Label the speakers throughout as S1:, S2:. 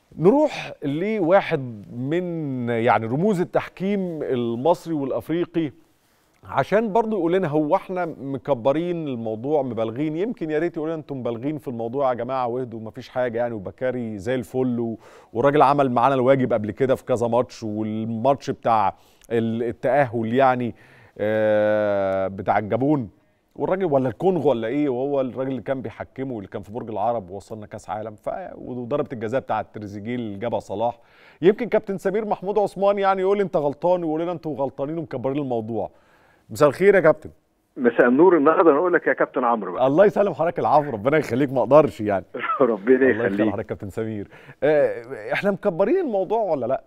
S1: نروح لواحد من يعني رموز التحكيم المصري والافريقي عشان برضو يقول لنا هو احنا مكبرين الموضوع مبالغين يمكن يا ريت يقول لنا انتم مبالغين في الموضوع يا جماعه واهدوا مفيش حاجه يعني وبكاري زي الفل و- والراجل عمل معانا الواجب قبل كده في كذا ماتش والماتش بتاع ال- التاهل يعني آه، بتاع الجابون والراجل ولا الكونغو ولا ايه وهو الراجل اللي كان بيحكمه واللي كان في برج العرب ووصلنا كاس عالم ف وضربه الجزاء بتاعه تريزيجيه اللي جابها صلاح يمكن كابتن سمير محمود عثمان يعني يقول لي انت غلطان ويقول لنا انتوا غلطانين ومكبرين الموضوع مساء الخير يا كابتن
S2: مساء النور النهارده انا اقول لك يا كابتن عمرو بقى
S1: الله يسلم حضرتك العفو ربنا يخليك ما اقدرش يعني
S2: ربنا
S1: الله يخلي
S2: يخليك
S1: حضرتك كابتن سمير آه، احنا مكبرين الموضوع ولا لا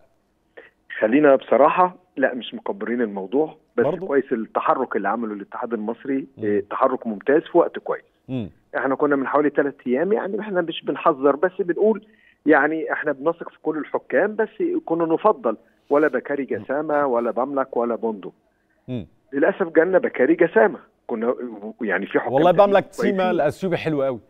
S2: خلينا بصراحه لا مش مكبرين الموضوع بس
S1: برضو؟
S2: كويس التحرك اللي عمله الاتحاد المصري
S1: مم.
S2: آه، تحرك ممتاز في وقت كويس
S1: امم
S2: احنا كنا من حوالي ثلاث ايام يعني احنا مش بنحذر بس بنقول يعني احنا بنثق في كل الحكام بس كنا نفضل ولا بكاري جسامه ولا بملك ولا بوندو
S1: امم
S2: للاسف جالنا بكاري جسامه كنا يعني في حكام
S1: والله
S2: تانيين
S1: بملك سيما
S2: كويسين.
S1: الاثيوبي حلو قوي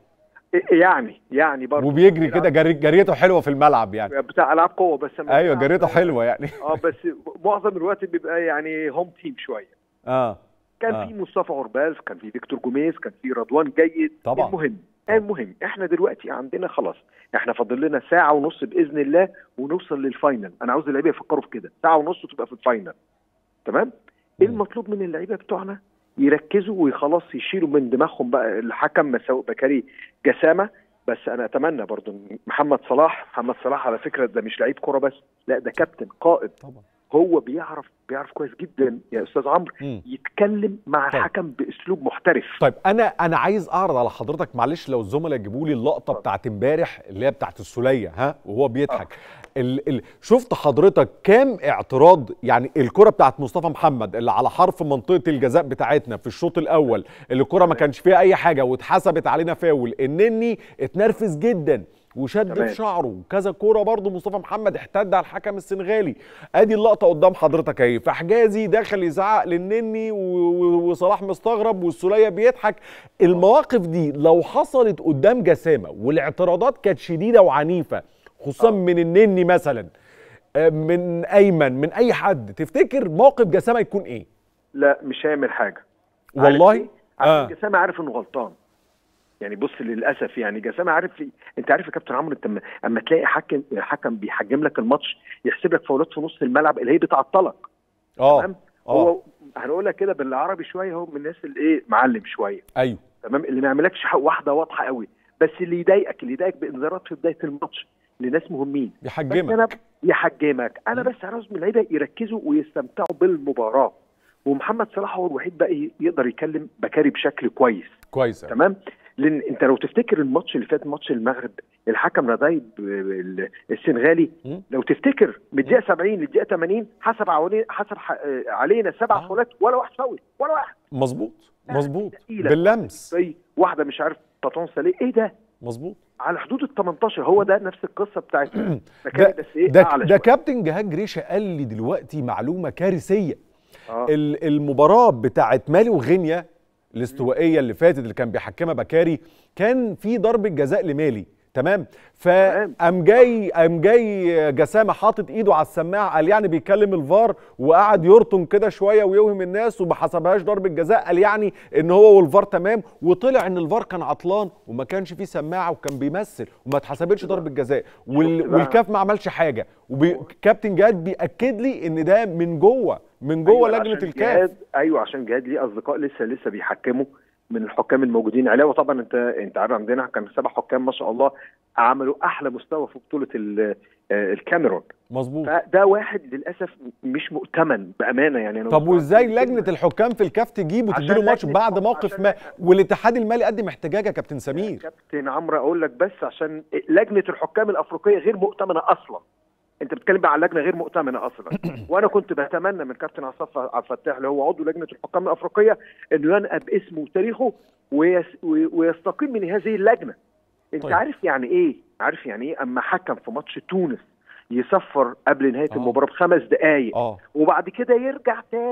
S2: يعني يعني برضه
S1: وبيجري كده جري جريته حلوه في الملعب يعني
S2: بتاع العاب قوه بس لما
S1: ايوه
S2: بتلعب-
S1: جريته حلوه يعني
S2: اه بس معظم الوقت بيبقى يعني هوم تيم شويه
S1: اه
S2: كان
S1: آه.
S2: في مصطفى عرباز كان في فيكتور جوميز كان في رضوان جيد
S1: طبعا.
S2: المهم المهم احنا دلوقتي عندنا خلاص احنا فاضل لنا ساعه ونص باذن الله ونوصل للفاينل انا عاوز اللعيبه يفكروا في كده ساعه ونص تبقى في الفاينل تمام ايه
S1: مم.
S2: المطلوب من اللعيبه بتوعنا يركزوا وخلاص يشيلوا من دماغهم بقى الحكم مساوئ بكاري جسامه بس انا اتمنى برضو إن محمد صلاح محمد صلاح على فكره ده مش لعيب كوره بس لا ده كابتن قائد
S1: طبعا
S2: هو بيعرف بيعرف كويس جدا يا استاذ عمرو
S1: مم.
S2: يتكلم مع
S1: طيب.
S2: الحكم باسلوب محترف
S1: طيب انا انا عايز اعرض على حضرتك معلش لو الزملاء يجيبوا لي اللقطه
S2: اتفضل.
S1: بتاعت امبارح اللي هي بتاعت السوليه ها وهو بيضحك ال ال شفت حضرتك كام اعتراض يعني الكره بتاعت مصطفى محمد اللي على حرف منطقه الجزاء بتاعتنا في الشوط الاول اللي الكره ما كانش فيها اي حاجه واتحسبت علينا فاول النني اتنرفز جدا وشد
S2: تمام.
S1: في شعره وكذا كوره برضه مصطفى محمد احتد على الحكم السنغالي ادي اللقطه قدام حضرتك اهي فحجازي داخل يزعق للنني و- و- وصلاح مستغرب والسوليه بيضحك المواقف دي لو حصلت قدام جسامه والاعتراضات كانت شديده وعنيفه خصوصا
S2: آه.
S1: من النني مثلا آه، من ايمن من اي حد تفتكر موقف جسامه يكون ايه
S2: لا مش هيعمل حاجه عارف
S1: والله
S2: ليه؟
S1: آه.
S2: عشان جسامه عارف انه غلطان يعني بص للاسف يعني جسامه عارف ليه؟ انت عارف يا كابتن عمرو انت اما- اما تلاقي حكم حكم بيحجم لك الماتش يحسب لك فاولات في نص الملعب اللي هي بتعطلك
S1: اه
S2: تمام
S1: اه
S2: هو هنقول لك كده بالعربي شويه هو من الناس اللي ايه معلم شويه
S1: ايوه
S2: تمام اللي ما يعملكش حق- واحده واضحه قوي بس اللي يضايقك اللي يضايقك بانذارات في بدايه الماتش لناس مهمين بس
S1: بيحجمك
S2: انا يحجمك انا
S1: مم.
S2: بس عاوز من اللعيبه يركزوا ويستمتعوا بالمباراه ومحمد صلاح هو الوحيد بقى ي- يقدر يكلم بكاري بشكل كويس
S1: كويس أوي.
S2: تمام لان انت لو تفتكر الماتش اللي فات ماتش المغرب الحكم رضايب ال- السنغالي
S1: مم.
S2: لو تفتكر من الدقيقه 70 للدقيقه 80 حسب علي حسب ح- علينا سبع
S1: آه.
S2: فاولات ولا واحد فاول ولا واحد
S1: مظبوط مظبوط
S2: تقيلة.
S1: باللمس
S2: زي واحده مش عارف باتون ساليه ايه ده
S1: مظبوط
S2: على حدود ال 18 هو ده نفس القصه بتاعت
S1: ده
S2: بكاري بس ايه
S1: ده,
S2: اعلى
S1: ده
S2: شوية.
S1: كابتن جهاد جريشه قال لي دلوقتي معلومه كارثيه
S2: آه.
S1: ال- المباراه بتاعت مالي وغينيا الاستوائيه اللي فاتت اللي كان بيحكمها بكاري كان في ضربه جزاء لمالي تمام
S2: تمام.
S1: فقام جاي قام جاي جسامه حاطط ايده على السماعه قال يعني بيكلم الفار وقعد يرطن كده شويه ويوهم الناس وما حسبهاش ضربه جزاء قال يعني ان هو والفار تمام وطلع ان الفار كان عطلان وما كانش فيه سماعه وكان بيمثل وما اتحسبتش ضربه جزاء وال
S2: شفت بقى؟
S1: والكاف ما عملش حاجه وكابتن جهاد بياكد لي ان ده من جوه من جوه
S2: أيوة
S1: لجنه
S2: عشان
S1: الكاف
S2: جهاد ايوه عشان جهاد ليه اصدقاء لسه لسه بيحكموا من الحكام الموجودين علاوه طبعا انت انت عارف عندنا كان سبع حكام ما شاء الله عملوا احلى مستوى في بطوله ال- آه، الكاميرون
S1: مظبوط
S2: فده واحد للاسف مش مؤتمن بامانه يعني أنا
S1: طب
S2: مش
S1: وازاي
S2: عارف
S1: لجنه الحكام في الكاف تجيب
S2: عشان
S1: وتديله ماتش
S2: لجنة-
S1: بعد موقف
S2: عشان-
S1: ما والاتحاد المالي قدم احتجاج يا كابتن سمير
S2: كابتن عمرو اقول لك بس عشان لجنه الحكام الافريقيه غير مؤتمنه اصلا انت بتتكلم بقى عن لجنه غير مؤتمنه اصلا وانا كنت بتمنى من كابتن عصام عبد الفتاح اللي هو عضو لجنه الحكام الافريقيه انه ينقى باسمه وتاريخه ويس وي- ويستقيل من هذه اللجنه انت
S1: طيب.
S2: عارف يعني ايه عارف يعني ايه اما حكم في ماتش تونس يصفر قبل نهايه
S1: آه.
S2: المباراه بخمس دقائق
S1: اه
S2: وبعد كده يرجع تاني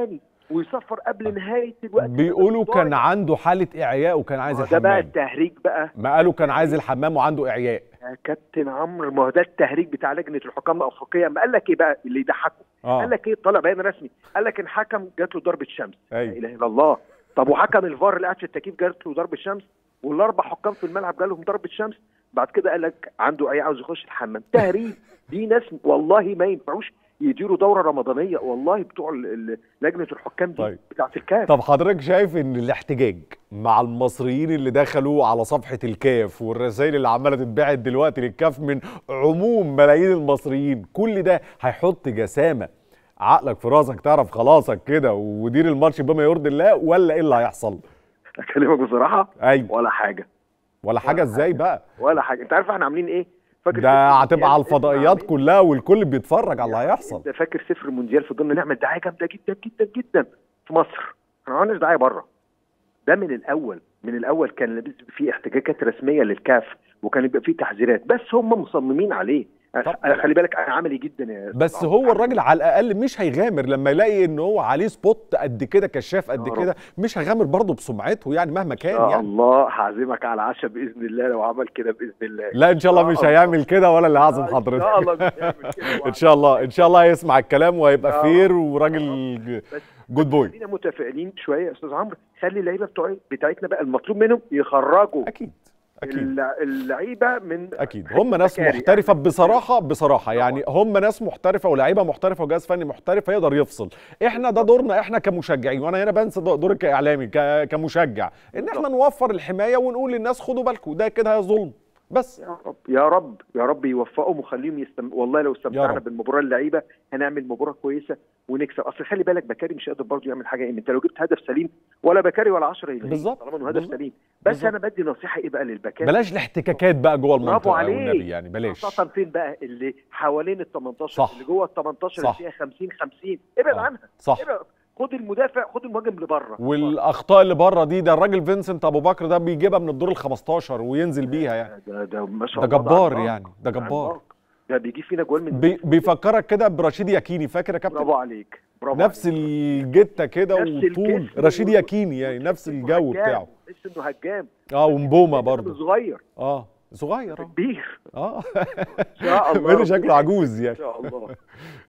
S2: ويصفر قبل نهايه الوقت
S1: بيقولوا كان عنده حاله اعياء وكان عايز
S2: ده بقى
S1: الحمام
S2: التهريج بقى
S1: ما قالوا كان عايز الحمام وعنده اعياء
S2: يا كابتن عمرو ما هو ده التهريج بتاع لجنه الحكام الافريقيه ما قال لك ايه بقى اللي يضحكوا
S1: اه
S2: قال لك ايه طلع بيان رسمي قال لك ان حكم جات له ضربه شمس لا
S1: ايوه
S2: اله الا الله طب وحكم الفار اللي قاعد في التكييف جات له ضربه شمس والاربع حكام في الملعب جالهم ضربه شمس بعد كده قال لك عنده اي عاوز يخش الحمام تهريج دي ناس والله ما ينفعوش يديروا دوره رمضانيه والله بتوع ال- ال- لجنه الحكام دي
S1: طيب.
S2: بتاعت الكاف
S1: طب حضرتك شايف ان الاحتجاج مع المصريين اللي دخلوا على صفحة الكاف والرسائل اللي عمالة تتبعت دلوقتي للكاف من عموم ملايين المصريين كل ده هيحط جسامة عقلك في راسك تعرف خلاصك كده ودير الماتش بما يرضي الله ولا ايه اللي هيحصل؟
S2: اكلمك بصراحه
S1: ايوه
S2: ولا حاجه
S1: ولا حاجة ازاي بقى؟
S2: ولا حاجه انت عارف احنا عاملين ايه فاكر
S1: ده
S2: سفر
S1: هتبقى على
S2: المونديال؟
S1: الفضائيات
S2: اسمع
S1: كلها والكل بيتفرج على اللي هيحصل
S2: انت فاكر سفر المونديال فضلنا نعمل دعايه جامده جدا جدا جدا في مصر احنا ما عملناش دعايه بره ده من الاول من الاول كان لابس في احتجاجات رسميه للكاف وكان يبقى فيه تحذيرات بس هم مصممين عليه
S1: طب-
S2: أنا خلي بالك انا عملي جدا يا
S1: بس
S2: أستاذ
S1: هو
S2: عمرو.
S1: الراجل على الاقل مش هيغامر لما يلاقي ان هو عليه سبوت قد كده كشاف قد
S2: يا رب.
S1: كده مش هيغامر برضه بسمعته يعني مهما
S2: ان
S1: كان
S2: شاء
S1: يعني
S2: الله هعزمك على العشاء باذن الله لو عمل كده باذن الله
S1: لا ان شاء الله
S2: آه،
S1: مش
S2: آه.
S1: هيعمل كده ولا اللي هعزم
S2: ان شاء
S1: حضرتك
S2: الله مش هيعمل كده
S1: ان شاء الله ان شاء الله هيسمع الكلام وهيبقى
S2: آه.
S1: فير وراجل
S2: بس
S1: جود بوي
S2: خلينا متفائلين شويه يا استاذ عمرو خلي اللعيبه بتوع بتاعتنا بقى المطلوب منهم يخرجوا
S1: اكيد اكيد
S2: اللع- اللعيبه من
S1: اكيد هم ناس
S2: مكاري.
S1: محترفه بصراحه بصراحه يعني هم ناس محترفه ولاعيبه محترفه وجهاز فني محترف يقدر يفصل احنا ده دورنا احنا كمشجعين وانا هنا بنسى دوري كاعلامي ك- كمشجع ان احنا نوفر الحمايه ونقول للناس خدوا بالكم ده كده ظلم بس
S2: يا رب يا رب يا رب يوفقهم وخليهم يستم... والله لو استمتعنا
S1: رب.
S2: بالمباراه اللعيبه هنعمل مباراه كويسه ونكسب اصل خلي بالك بكاري مش قادر برضه يعمل حاجه انت لو جبت هدف سليم ولا بكاري ولا 10 يلغيه
S1: بالظبط.
S2: طالما انه هدف
S1: بالظبط.
S2: سليم بس
S1: بالظبط.
S2: انا بدي نصيحه ايه بقى للبكاري
S1: بلاش الاحتكاكات بقى جوه
S2: برافو
S1: المنطقه
S2: عليك.
S1: والنبي يعني بلاش
S2: خاصه فين بقى اللي حوالين ال 18
S1: صح.
S2: اللي جوه ال 18
S1: صح.
S2: اللي فيها 50 50 ابعد
S1: آه.
S2: عنها
S1: صح
S2: ابعد خد المدافع خد المهاجم لبره
S1: والاخطاء اللي بره دي ده الراجل فينسنت ابو بكر ده بيجيبها من الدور ال 15 وينزل بيها يعني
S2: ده ده ما شاء
S1: ده
S2: الله
S1: جبار
S2: عملاق.
S1: يعني ده جبار
S2: عملاق. ده بيجيب فينا جوال من
S1: بي بيفكرك كده برشيد ياكيني فاكر يا كابتن
S2: برافو عليك برافو
S1: نفس
S2: عليك.
S1: الجته كده
S2: نفس
S1: وطول
S2: الجسم
S1: رشيد
S2: و-
S1: ياكيني يعني نفس
S2: إنه
S1: الجو
S2: هجام.
S1: بتاعه
S2: تحس انه هجام
S1: اه ومبومه
S2: إنه
S1: برضه
S2: صغير
S1: اه صغير اه
S2: كبير
S1: اه
S2: ان شاء الله
S1: ميري شكله عجوز يعني
S2: ان شاء الله